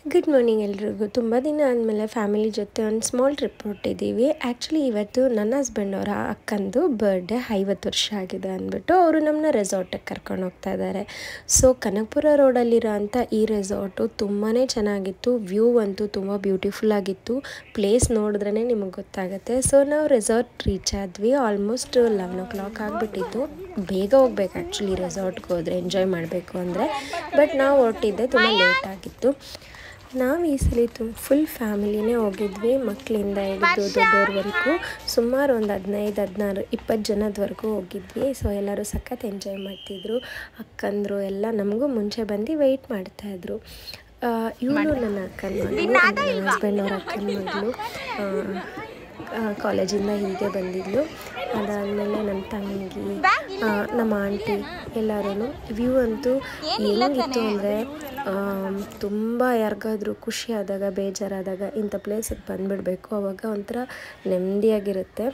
good morning ಎಲ್ರಿಗೂ ತುಂಬ ದಿನ ಆದಮೇಲೆ ಫ್ಯಾಮಿಲಿ ಜೊತೆ ಒಂದು ಸ್ಮಾಲ್ ಟ್ರಿಪ್ ಹೊಟ್ಟಿದ್ದೀವಿ ಆ್ಯಕ್ಚುಲಿ ಇವತ್ತು ನನ್ನ ಹಸ್ಬೆಂಡ್ ಅವರ ಅಕ್ಕಂದು ಬರ್ಡೇ ಐವತ್ತು ವರ್ಷ ಆಗಿದೆ ಅಂದ್ಬಿಟ್ಟು ಅವರು ನಮ್ಮನ್ನ ರೆಸಾರ್ಟಿಗೆ ಕರ್ಕೊಂಡು ಹೋಗ್ತಾ ಇದ್ದಾರೆ ಸೊ ಕನಕಪುರ ರೋಡಲ್ಲಿರೋ ಅಂಥ ಈ ರೆಸಾರ್ಟು ತುಂಬಾ ಚೆನ್ನಾಗಿತ್ತು ವ್ಯೂ ಅಂತೂ ತುಂಬ ಬ್ಯೂಟಿಫುಲ್ ಆಗಿತ್ತು ಪ್ಲೇಸ್ ನೋಡಿದ್ರೇ ನಿಮಗೆ ಗೊತ್ತಾಗುತ್ತೆ ಸೊ ನಾವು ರೆಸಾರ್ಟ್ ರೀಚ್ ಆದ್ವಿ ಆಲ್ಮೋಸ್ಟ್ ಲೆವೆನ್ ಓ ಕ್ಲಾಕ್ ಆಗಿಬಿಟ್ಟಿತ್ತು ಬೇಗ ಹೋಗ್ಬೇಕು ಆ್ಯಕ್ಚುಲಿ ರೆಸಾರ್ಟ್ಗೆ ಹೋದರೆ ಎಂಜಾಯ್ ಮಾಡಬೇಕು ಅಂದರೆ ಬಟ್ ನಾವು ಹೊರಟಿದ್ದೆ ತುಂಬ ಲೇಟ್ ಆಗಿತ್ತು ನಾವು ಈ ಸಲ ತು ಫುಲ್ ಫ್ಯಾಮಿಲಿನೇ ಹೋಗಿದ್ವಿ ಮಕ್ಕಳಿಂದ ಹಿಡಿದು ದೊಡ್ಡವ್ರವರೆಗೂ ಸುಮಾರು ಒಂದು ಹದಿನೈದು ಹದಿನಾರು ಇಪ್ಪತ್ತು ಜನದವರೆಗೂ ಹೋಗಿದ್ವಿ ಸೊ ಎಲ್ಲರೂ ಸಖತ್ ಎಂಜಾಯ್ ಮಾಡ್ತಿದ್ರು ಅಕ್ಕಂದರು ಎಲ್ಲ ನಮಗೂ ಮುಂಚೆ ಬಂದು ವೆಯ್ಟ್ ಮಾಡ್ತಾಯಿದ್ರು ಇವಳು ನನ್ನ ಅಕ್ಕನ ಮಗಳು ನನ್ನ ಹಸ್ಬೆಂಡ್ ಅವ್ರ ಅಕ್ಕನ ಮಗಳು ಕಾಲೇಜಿಂದ ಹೀಗೆ ಬಂದಿದ್ಲು ಅದಾದಮೇಲೆ ನನ್ನ ತಂಗಿ ಆ, ನಮ್ಮ ಆಂಟಿ ಎಲ್ಲರೂ ವ್ಯೂ ಅಂತೂ ಹೆಂಗಿತ್ತು ಅಂದರೆ ತುಂಬ ಯಾರಿಗಾದ್ರೂ ಖುಷಿ ಆದಾಗ ಬೇಜಾರಾದಾಗ ಇಂಥ ಪ್ಲೇಸಿಗೆ ಬಂದುಬಿಡ್ಬೇಕು ಅವಾಗ ಒಂಥರ ನೆಮ್ಮದಿಯಾಗಿರುತ್ತೆ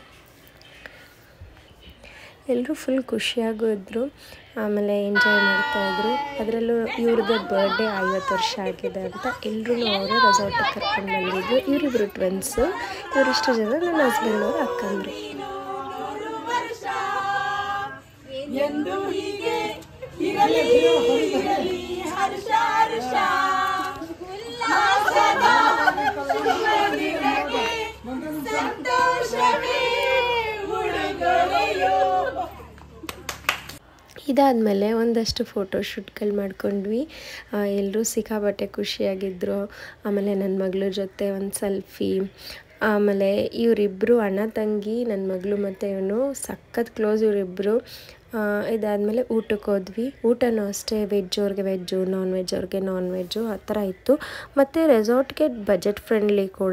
ಎಲ್ಲರೂ ಫುಲ್ ಖುಷಿಯಾಗೂ ಇದ್ದರು ಆಮೇಲೆ ಎಂಜಾಯ್ ಮಾಡ್ತಾಯಿದ್ರು ಅದರಲ್ಲೂ ಇವ್ರದ್ದು ಬರ್ಡೇ ಐವತ್ತು ವರ್ಷ ಆಗಿದೆ ಅಂತ ಎಲ್ಲರೂ ಅವರೇ ರೆಸಾರ್ಟಿಗೆ ಕರ್ಕೊಂಡು ಬಂದಿದ್ರು ಇವರಿಬ್ಬರು ಟ್ವೆನ್ಸು ಇವರಿಷ್ಟು ಜನ ನನ್ನ ಹಸ್ಬೆಂಡ್ ಅವರು ಅಕ್ಕಂದರು ಎಂದು ಹೀಗೆ ಇರಲಿ ಇರಲಿ ಹರ್ಷ ಹರ್ಷ ಉಲ್ಲಾಸದ ಸುಮದಿನಕ್ಕೆ ಸಂತೋಷವೇ ಉಡುಗೊರೆಯೋ ಇದಾದಮೇಲೆ ಒಂದಷ್ಟು ಫೋಟೋಶೂಟ್ಗಳು ಮಾಡ್ಕೊಂಡ್ವಿ ಎಲ್ಲರೂ ಸಿಕ್ಕಾಬಟ್ಟೆ ಖುಷಿಯಾಗಿದ್ದರು ಆಮೇಲೆ ನನ್ನ ಮಗಳ ಜೊತೆ ಒಂದು ಸೆಲ್ಫಿ ಆಮೇಲೆ ಇವರಿಬ್ಬರು ಅಣ್ಣ ತಂಗಿ ನನ್ನ ಮಗಳು ಮತ್ತು ಇವನು ಸಖತ್ ಕ್ಲೋಸ್ ಇವರಿಬ್ಬರು ಇದಾದಮೇಲೆ ಊಟಕ್ಕೆ ಹೋದ್ವಿ ಊಟನೂ ಅಷ್ಟೇ ವೆಜ್ ಅವ್ರಿಗೆ ವೆಜ್ಜು ನಾನ್ ವೆಜ್ ಅವ್ರಿಗೆ ನಾನ್ ವೆಜ್ಜು ಆ ಥರ ಇತ್ತು ಮತ್ತು ರೆಸಾರ್ಟ್ಗೆ ಬಜೆಟ್ ಫ್ರೆಂಡ್ಲಿ ಕೂಡ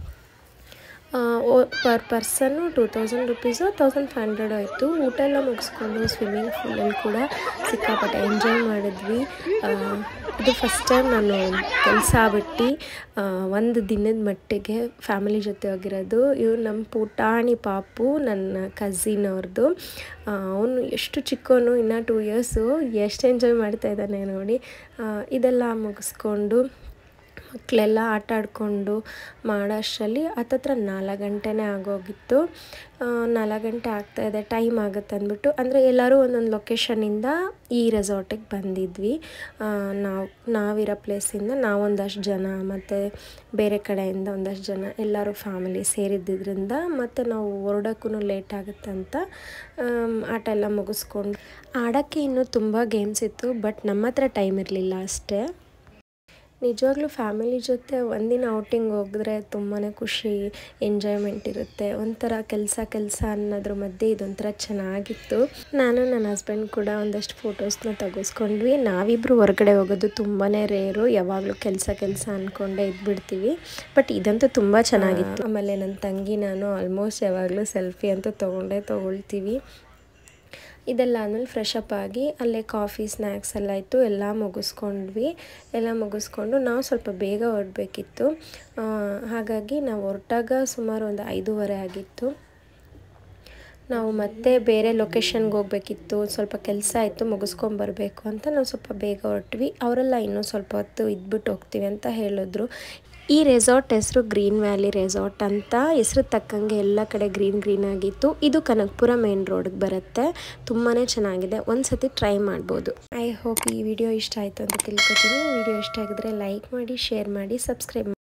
per person two thousand rupees thousand five hundred ಆಯಿತು ಊಟ ಎಲ್ಲ ಮುಗಿಸ್ಕೊಂಡು ಸ್ವಿಮ್ಮಿಂಗ್ ಪೂಲಲ್ಲಿ ಕೂಡ ಸಿಕ್ಕಾಪಟ್ಟೆ ಎಂಜಾಯ್ ಮಾಡಿದ್ವಿ ಆ, ಇದು ಫಸ್ಟ್ ಟೈಮ್ ನಾನು ಕೆಲಸ ಬಿಟ್ಟು ಒಂದು ದಿನದ ಮಟ್ಟಿಗೆ ಫ್ಯಾಮಿಲಿ ಜೊತೆ ಹೋಗಿರೋದು ಇವ್ರು ನಮ್ಮ ಪುಟಾಣಿ ಪಾಪು ನನ್ನ ಕಝಿನ್ ಅವ್ರದ್ದು ಅವನು ಎಷ್ಟು ಚಿಕ್ಕವನು ಇನ್ನು ಟೂ ಇಯರ್ಸು ಎಷ್ಟು ಎಂಜಾಯ್ ಮಾಡ್ತಾ ಇದ್ದಾನೆ ನೋಡಿ ಆ, ಇದೆಲ್ಲ ಮುಗಿಸ್ಕೊಂಡು ಮಕ್ಕಳೆಲ್ಲ ಆಟ ಆಡಿಕೊಂಡು ಮಾಡೋ ಅಷ್ಟರಲ್ಲಿ ಹತ್ತತ್ರ ನಾಲ್ಕು ಗಂಟೆನೇ ಆಗೋಗಿತ್ತು ಆ, ನಾಲ್ಕು ಗಂಟೆ ಆಗ್ತಾಯಿದೆ ಟೈಮ್ ಆಗುತ್ತೆ ಅಂದ್ಬಿಟ್ಟು ಅಂದರೆ ಎಲ್ಲರೂ ಒಂದೊಂದು ಲೊಕೇಶನಿಂದ ಈ ರೆಸಾರ್ಟಿಗೆ ಬಂದಿದ್ವಿ ಆ, ನಾವು ನಾವಿರೋ ಪ್ಲೇಸಿಂದ ನಾವೊಂದಷ್ಟು ಜನ ಮತ್ತು ಬೇರೆ ಕಡೆಯಿಂದ ಒಂದಷ್ಟು ಜನ ಎಲ್ಲರೂ ಫ್ಯಾಮಿಲಿ ಸೇರಿದ್ದರಿಂದ ಮತ್ತು ನಾವು ಹೊರಡೋಕ್ಕೂ ಲೇಟ್ ಆಗುತ್ತೆ ಅಂತ ಆಮ್, ಆಟ ಎಲ್ಲ ಮುಗಿಸ್ಕೊಂಡು ಆಡೋಕ್ಕೆ ಇನ್ನೂ ತುಂಬ ಗೇಮ್ಸ್ ಇತ್ತು ಬಟ್ ನಮ್ಮ ಹತ್ರ ಟೈಮ್ ಇರಲಿಲ್ಲ ಅಷ್ಟೇ ನಿಜವಾಗ್ಲೂ ಫ್ಯಾಮಿಲಿ ಜೊತೆ ಒಂದಿನ ಔಟಿಂಗ್ ಹೋಗಿದ್ರೆ ತುಂಬಾ ಖುಷಿ ಎಂಜಾಯ್ಮೆಂಟ್ ಇರುತ್ತೆ ಒಂಥರ ಕೆಲಸ ಕೆಲಸ ಅನ್ನೋದ್ರ ಮಧ್ಯೆ ಇದೊಂಥರ ಚೆನ್ನಾಗಿತ್ತು ನಾನು ನನ್ನ ಹಸ್ಬೆಂಡ್ ಕೂಡ ಒಂದಷ್ಟು ಫೋಟೋಸ್ನ ತೆಗೆಸ್ಕೊಂಡ್ವಿ ನಾವಿಬ್ಬರು ಹೊರಗಡೆ ಹೋಗೋದು ತುಂಬಾ ರೇರು ಯಾವಾಗಲೂ ಕೆಲಸ ಕೆಲಸ ಅಂದ್ಕೊಂಡೇ ಇದ್ಬಿಡ್ತೀವಿ ಬಟ್ ಇದಂತೂ ತುಂಬ ಚೆನ್ನಾಗಿತ್ತು ಆಮೇಲೆ ನನ್ನ ತಂಗಿ ನಾನು ಆಲ್ಮೋಸ್ಟ್ ಯಾವಾಗಲೂ ಸೆಲ್ಫಿ ಅಂತೂ ತೊಗೊಂಡೇ ತೊಗೊಳ್ತೀವಿ ಇದೆಲ್ಲ ಆದಮೇಲೆ ಫ್ರೆಶ್ ಅಪ್ ಆಗಿ ಅಲ್ಲೇ ಕಾಫಿ ಸ್ನ್ಯಾಕ್ಸ್ ಎಲ್ಲ ಇತ್ತು ಎಲ್ಲ ಮುಗಿಸ್ಕೊಂಡ್ವಿ ಎಲ್ಲ ಮುಗಿಸ್ಕೊಂಡು ನಾವು ಸ್ವಲ್ಪ ಬೇಗ ಹೊರಡಬೇಕಿತ್ತು ಹಾಗಾಗಿ ನಾವು ಹೊರಟಾಗ ಸುಮಾರು ಒಂದು ಐದೂವರೆ ಆಗಿತ್ತು ನಾವು ಮತ್ತೆ ಬೇರೆ ಲೊಕೇಶನ್ಗೆ ಹೋಗಬೇಕಿತ್ತು ಸ್ವಲ್ಪ ಕೆಲಸ ಆಯಿತು ಮುಗಿಸ್ಕೊಂಬರ್ಬೇಕು ಅಂತ ನಾವು ಸ್ವಲ್ಪ ಬೇಗ ಹೊರಟ್ವಿ ಅವರೆಲ್ಲ ಇನ್ನೂ ಸ್ವಲ್ಪ ಹೊತ್ತು ಇದ್ಬಿಟ್ಟು ಹೋಗ್ತೀವಿ ಅಂತ ಹೇಳಿದ್ರು ಈ ರೆಸಾರ್ಟ್ ಹೆಸರು ಗ್ರೀನ್ ವ್ಯಾಲಿ ರೆಸಾರ್ಟ್ ಅಂತ ಹೆಸರು ತಕ್ಕಂಗೆ ಎಲ್ಲ ಕಡೆ ಗ್ರೀನ್ ಗ್ರೀನ್ ಆಗಿತ್ತು ಇದು ಕನಕಪುರ ಮೇನ್ ರೋಡ್ಗೆ ಬರುತ್ತೆ ತುಂಬಾ ಚೆನ್ನಾಗಿದೆ ಒಂದು ಸತಿ ಟ್ರೈ ಮಾಡ್ಬೋದು ಐ ಹೋಪ್ ಈ ವಿಡಿಯೋ ಇಷ್ಟ ಆಯಿತು ಅಂತ ತಿಳ್ಕೊತೀನಿ ವಿಡಿಯೋ ಇಷ್ಟ ಆಗಿದ್ರೆ ಲೈಕ್ ಮಾಡಿ ಶೇರ್ ಮಾಡಿ ಸಬ್ಸ್ಕ್ರೈಬ್